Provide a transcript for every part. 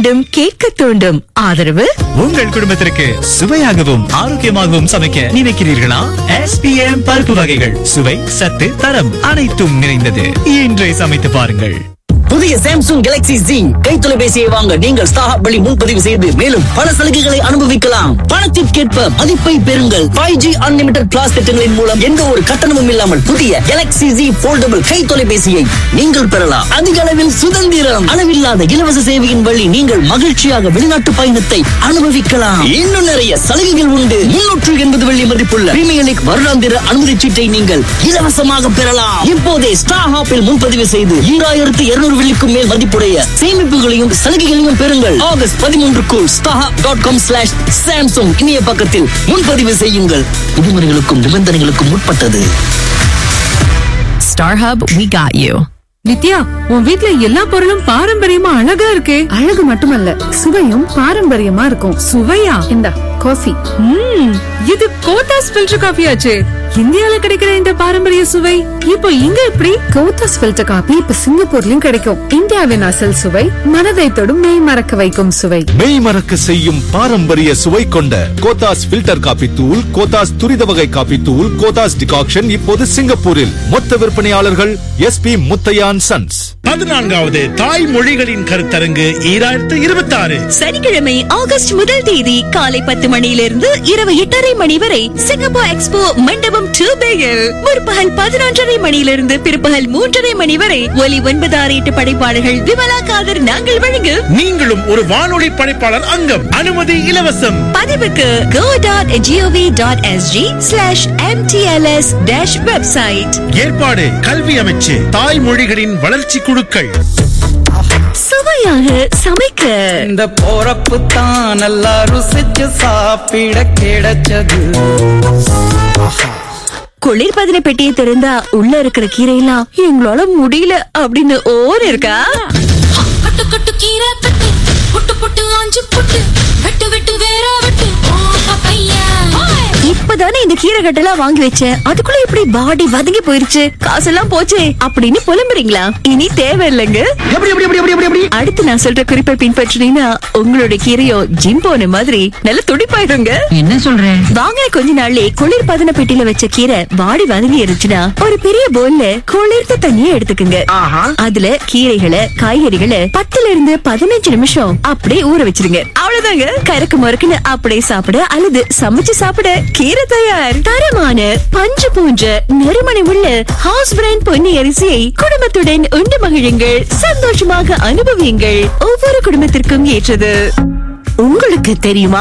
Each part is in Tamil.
தூண்டும் கேட்க தூண்டும் ஆதரவு உங்கள் குடும்பத்திற்கு சுவையாகவும் ஆரோக்கியமாகவும் சமைக்க நினைக்கிறீர்களா எஸ்பிஎம் பருப்பு வகைகள் சுவை சத்து தரம் அனைத்தும் நிறைந்தது இன்றே சமைத்து பாருங்கள் புதிய சாம்சங் கேலக்ஸி Z கை தொலைபேசியை வாங்க நீங்கள் ஸ்டாஹப் வழி முன்பதிவு செய்து மேலும் பல சலுகைகளை அனுபவிக்கலாம் பணத்திற்கேற்ப மதிப்பை பெறுங்கள் ஃபைவ் ஜி அன்லிமிடெட் பிளாஸ் திட்டங்களின் மூலம் எந்த ஒரு கட்டணமும் இல்லாமல் புதிய கேலக்ஸி Z போல்டபிள் கை தொலைபேசியை நீங்கள் பெறலாம் அதிக அளவில் சுதந்திரம் அளவில்லாத இலவச சேவையின் வழி நீங்கள் மகிழ்ச்சியாக வெளிநாட்டு பயணத்தை அனுபவிக்கலாம் இன்னும் நிறைய சலுகைகள் உண்டு முன்னூற்று எண்பது வெள்ளி மதிப்புள்ள பிரீமியர் லீக் வருடாந்திர அனுமதி சீட்டை நீங்கள் இலவசமாக பெறலாம் இப்போதே ஸ்டார் ஹாப்பில் முன்பதிவு செய்து ஈராயிரத்து இருநூறு வெள்ளிக்கும் மேல் மதிப்புடைய சேமிப்புகளையும் சலுகைகளையும் பெறுங்கள் ஆகஸ்ட் பதிமூன்றுக்குள் star dot com slash Samsung இணைய பக்கத்தில் முன்பதிவு செய்யுங்கள் விதிமுறைகளுக்கும் நிபந்தனைகளுக்கும் உட்பட்டது star hub we got you Nithya உன் வீட்ல எல்லா பொருளும் பாரம்பரியமா அழகா இருக்கே அழகு மட்டுமல்ல சுவையும் பாரம்பரியமா இருக்கும் சுவையா இந்தா காஃபி ம் இது கோத்தாஸ் ஃபில்டர் காஃபி ஆச்சே இந்தியால கிடைக்கிற இந்த பாரம்பரிய சுவை இப்போ இங்க எப்படி கோத்தாஸ் ஃபில்டர் காபி இப்ப சிங்கப்பூர்லயும் கிடைக்கும் இந்தியாவின் அசல் சுவை மனதை தொடும் மெய் மறக்க வைக்கும் சுவை மெய் மறக்க செய்யும் பாரம்பரிய சுவை கொண்ட கோத்தாஸ் ஃபில்டர் காபி தூள் கோத்தாஸ் துரித வகை காபி தூள் கோத்தாஸ் டிகாக்ஷன் இப்போது சிங்கப்பூரில் மொத்த விற்பனையாளர்கள் எஸ்பி முத்தையான் சன்ஸ் பதினான்காவது தாய் மொழிகளின் கருத்தரங்கு ஈராயிரத்து இருபத்தி ஆறு சனிக்கிழமை ஆகஸ்ட் முதல் தேதி காலை பத்து மணியிலிருந்து இரவு எட்டரை மணி வரை சிங்கப்பூர் எக்ஸ்போ மண்டபம் டூ பேயில் முற்பகல் பதினொன்றரை மணியிலிருந்து பிற்பகல் மூன்றரை மணி வரை ஒலி ஒன்பது ஆறு எட்டு படைப்பாளர்கள் விமலா காதர் நாங்கள் வழங்கும் நீங்களும் ஒரு வானொலி படைப்பாளர் அங்கம் அனுமதி இலவசம் பதிவுக்கு go dot gov dot SG slash MTLS dash website ஏற்பாடு கல்வி அமைச்சு தாய் மொழிகளின் வளர்ச்சி குழுக்கள் சுவையாக சமைக்க இந்த போறப்பு தான் நல்லா ருசிச்சு சாப்பிட கிடைச்சது குளிர்பதன பெட்டியை திறந்தா உள்ள இருக்கிற கீரையெல்லாம் எங்களால முடியல அப்படின்னு ஓர் இருக்கா கட்டு கட்டு கீரை கட்டு புட்டு புட்டு ஆஞ்சு புட்டு வெட்டு வெட்டு வேற வெட்டு ஓ பப்பையா இப்பதானே இந்த கீரை கட்டெல்லாம் வாங்கி வச்சேன் அதுக்குள்ள இப்படி பாடி வதங்கி போயிருச்சு காசெல்லாம் போச்சே அப்படின்னு புலம்புறீங்களா இனி தேவையில்லைங்க எப்படி எப்படி எப்படி எப்படி எப்படி அடுத்து நான் சொல்ற குறிப்பை பின்பற்றினீங்கன்னா உங்களுடைய கீரையோ ஜிம் போன மாதிரி நல்ல துடிப்பாயிருங்க என்ன சொல்றேன் வாங்கின கொஞ்ச நாள்லே குளிர் பதன பெட்டியில வச்ச கீரை வாடி வதங்கி இருந்துச்சுன்னா ஒரு பெரிய போல்ல குளிர்ந்த தண்ணியை எடுத்துக்குங்க அதுல கீரைகளை காய்கறிகளை பத்துல இருந்து பதினஞ்சு நிமிஷம் அப்படியே ஊற வச்சிருங்க அவ்வளவுதாங்க கருக்கு முறுக்குன்னு அப்படியே சாப்பிட அல்லது சமைச்சு சாப்பிட கீரை தயார் தரமான பஞ்சு போன்ற நறுமணி உள்ள ஹவுஸ் பிராண்ட் பொன்னி அரிசியை குடும்பத்துடன் உண்டு மகிழுங்கள் சந்தோஷமாக அனுபவியுங்கள் ஒவ்வொரு குடும்பத்திற்கும் ஏற்றது உங்களுக்கு தெரியுமா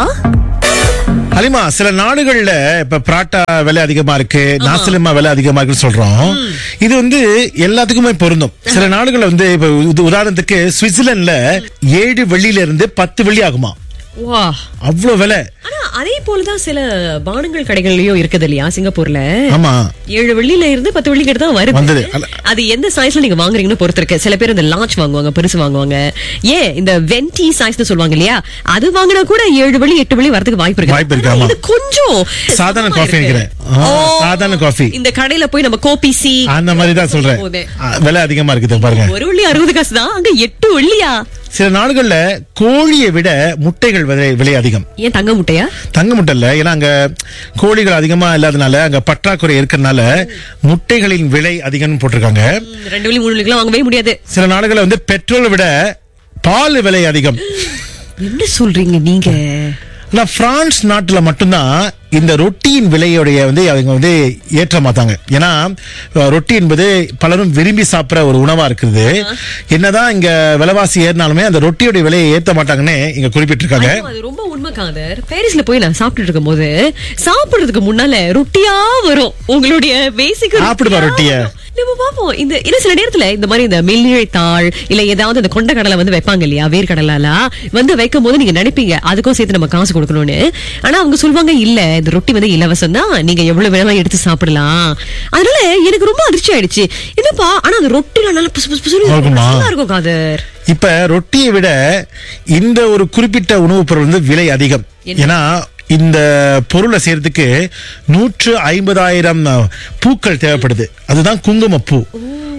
அலிமா சில நாடுகள்ல இப்ப பராட்டா விலை அதிகமா இருக்கு நாசிலமா விலை அதிகமா இருக்குன்னு சொல்றோம் இது வந்து எல்லாத்துக்குமே பொருந்தும் சில நாடுகள்ல வந்து இப்ப உது- உதாரணத்துக்கு சுவிட்சர்லாந்துல ஏழு வெள்ளியில இருந்து பத்து வெள்ளி ஆகுமா வா அவ்வளவு விலை ஆனா அதே போலதான் சில பானங்கள் கடைகள்லயும் இருக்குது இல்லையா சிங்கப்பூர்ல ஆமா ஏழு வெள்ளியில இருந்து பத்து வெள்ளி கிட்ட தான் வருது வந்தது. அல்ல- அது எந்த சைஸ்ல நீங்க வாங்குறீங்கன்னு பொறுத்து இருக்கு சில பேர் இந்த லான்ச் வாங்குவாங்க பெருசு வாங்குவாங்க ஏன் இந்த வென்டி சைஸ்னு சொல்லுவாங்க இல்லையா அது வாங்கினா கூட ஏழு வெள்ளி எட்டு வெள்ளி வரதுக்கு வாய்ப்பு இருக்கு வாய்ப்பு இருக்கு, ஆனா ஆமா. இது கொஞ்சம் சாதாரண சமமா காஃபி இருக்கு. நினைக்கிறேன். ஆ, ஓ, சாதாரண காஃபி. இந்த கடையில போய் நம்ம கோபி சி அந்த மாதிரி தான் சொல்றேன் போதே. ஆ, விலை அதிகமா இருக்குது பாருங்க ஒரு வெள்ளி அறுபது காசு தான் அங்க எட்டு வெள்ளியா சில நாடுகள்ல கோழியை விட முட்டைகள் விலை விலை அதிகம் ஏன் தங்க முட்டையா தங்க முட்டை இல்ல ஏன்னா அங்க கோழிகள் அதிகமா இல்லாதனால அங்க பற்றாக்குறை இருக்கறனால முட்டைகளின் விலை அதிகம்னு போட்டிருக்காங்க ம், ரெண்டு வெள்ளி மூணு வெள்ளிக்கெல்லாம் வாங்கவே முடியாது சில நாடுகள்ல வந்து பெட்ரோலை விட பால் விலை அதிகம் என்ன சொல்றீங்க நீங்க ஆனா பிரான்ஸ் நாட்டுல மட்டும்தான் இந்த ரொட்டியின் விலையுடைய வந்து அவங்க வந்து ஏற்ற மாட்டாங்க ஏன்னா அஹ், ரொட்டி என்பது பலரும் விரும்பி சாப்பிடுற ஒரு உணவா இருக்குது என்னதான் இங்க விலைவாசி ஏறினாலுமே அந்த ரொட்டியோட விலையை ஏத்த மாட்டாங்கன்னு இங்க குறிப்பிட்டிருக்காங்க ஆமா, அது ரொம்ப உண்மை காதர் பாரிஸ்ல போய் நான் சாப்பிட்டுட்டு இருக்கும்போது சாப்பிடுறதுக்கு முன்னால ரொட்டியா வரும் உங்களுடைய பேசிக் சாப்பிடுமா ரொட்டிய? நம்ம பாப்போம் இந்த இன்னும் சில நேரத்துல இந்த மாதிரி இந்த மெல்லிழை தாள் இல்ல ஏதாவது இந்த கொண்ட கடலை வந்து வைப்பாங்க இல்லையா வேர்க்கடலாம் வந்து வைக்கும் போது நீங்க நினைப்பீங்க அதுக்கும் சேர்த்து நம்ம காசு கொடுக்கணும்னு ஆனா அவங்க சொல்லுவாங்க இல்ல இந்த ரொட்டி வந்து இலவசம் தான் நீங்க எவ்வளவு வேணாலும் எடுத்து சாப்பிடலாம் அதனால எனக்கு ரொம்ப அதிர்ச்சி ஆயிடுச்சு என்னப்பா ஆனா அந்த ரொட்டில நல்லா புசு புசு புசுன்னு இருக்குமா? நல்லா இருக்கும் காதர் இப்ப ரொட்டியை விட இந்த ஒரு குறிப்பிட்ட உணவுப் பொருள் வந்து விலை அதிகம் என்ன? ஏன்னா இந்த பொருளை செய்யறதுக்கு நூற்று ஐம்பதாயிரம் பூக்கள் தேவைப்படுது அதுதான் குங்குமப்பூ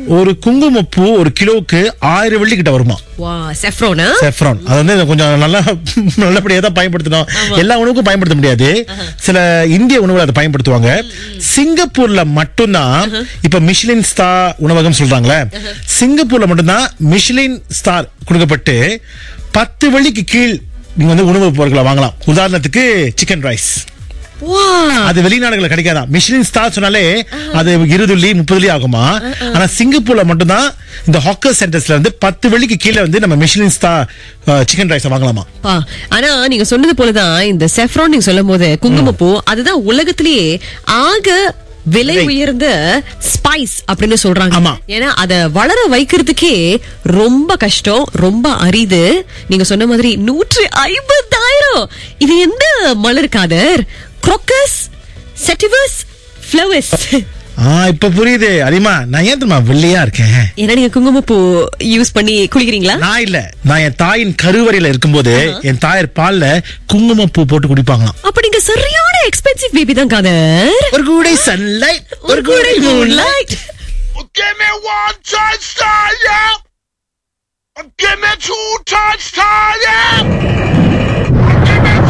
ஒரு குங்குமப்பூ ஒரு கிலோவுக்கு ஆயிரம் வெள்ளி கிட்ட வருமா வா செஃப்ரோனா செஃப்ரான் அது வந்து கொஞ்சம் நல்லா நல்லபடியா தான் பயன்படுத்தணும் எல்லா உணவுக்கும் பயன்படுத்த முடியாது சில இந்திய உணவுகள் அதை பயன்படுத்துவாங்க சிங்கப்பூர்ல மட்டும்தான் இப்ப மிஷ்லின் ஸ்டார் உணவகம் சொல்றாங்களே சிங்கப்பூர்ல மட்டும்தான் மிஷ்லின் ஸ்டார் கொடுக்கப்பட்டு பத்து வெள்ளிக்கு கீழ் நீங்க வந்து உணவுப் பொருட்களை வாங்கலாம் உதாரணத்துக்கு சிக்கன் ரைஸ் வா அது வெளிநாடுகளில் கிடைக்காதான் மிஷ்லின் ஸ்டார் சொன்னாலே அது இருதுள்ளி முப்பதுலி ஆகுமா ஆனா சிங்கப்பூர்ல மட்டும்தான் இந்த ஹாக்கர் சென்டர்ஸ்ல வந்து பத்து வெள்ளிக்கு கீழே வந்து நம்ம மிஷ்லின் ஸ்டார் சிக்கன் ரைஸ் வாங்கலாமா பா ஆனா நீங்க சொன்னது போலதான் இந்த செஃப்ரான் நீங்க சொல்லும் போது குங்குமப்பூ அதுதான் உலகத்திலேயே ஆக விலை விலை. உயர்ந்த ஸ்பைஸ் அப்படின்னு சொல்றாங்க ஆமா. ஏன்னா அத வளர வைக்கிறதுக்கே ரொம்ப கஷ்டம் ரொம்ப அரிது நீங்க சொன்ன மாதிரி நூற்றி ஐம்பதாயிரம் இது எந்த மலர் காதர் crocus செட்டிவஸ் ஃபிளவர்ஸ் ஆ இப்ப புரியுது அரிமா நான் ஏன் தெரியுமா வெள்ளையா இருக்கேன் ஏன்னா நீங்க குங்குமப்பூ யூஸ் பண்ணி குளிக்கிறீங்களா நான் இல்ல நான் என் தாயின் கருவறையில இருக்கும்போது என் தாயார் பால்ல குங்குமப்பூ போட்டு குடிப்பாங்களாம் அப்ப நீங்க சரியான எக்ஸ்பென்சிவ் பேபி தான் காதர் ஒரு கூடை சன்லைட் ஒரு கூட moonlight Give me one touch, yeah. Give me two touch, yeah.